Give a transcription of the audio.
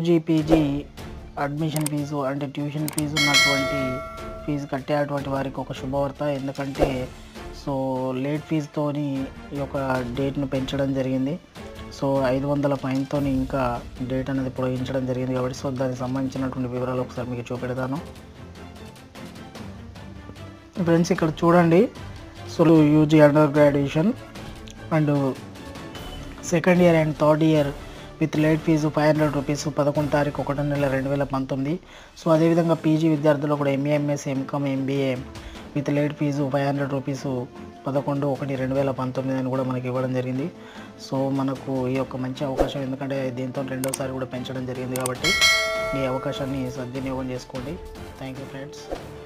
UG PG admission fee అంటే tuition fee ఉన్నటువంటి fee కట్టేటువంటి వారికి ఒక శుభవార్త ఎందుకంటే సో లేట్ ఫీజుతోని ఈ యొక్క డేట్ను పెంచడం జరిగింది సో ఐదు వందల ఫైన్తో ఇంకా డేట్ అనేది పొడిగించడం జరిగింది కాబట్టి సో దానికి సంబంధించినటువంటి వివరాలు ఒకసారి మీకు చూపెడతాను ఫ్రెండ్స్ ఇక్కడ చూడండి so UG under graduation and second year and third year with late fee five hundred rupees పదకొండు తారీఖు ఒకటో నెల రెండు వేల పంతొమ్మిది సో అదేవిధంగా పీజీ విద్యార్థులు కూడా MA MS MCom MBA with late fee five hundred rupees పదకొండు ఒకటి రెండు వేల పంతొమ్మిది అని కూడా మనకి ఇవ్వడం జరిగింది సో మనకు ఈ యొక్క మంచి అవకాశం ఎందుకంటే దీంతో రెండోసారి కూడా పెంచడం జరిగింది కాబట్టి ఈ అవకాశాన్ని సద్వినియోగం చేసుకోండి థ్యాంక్ యూ ఫ్రెండ్స్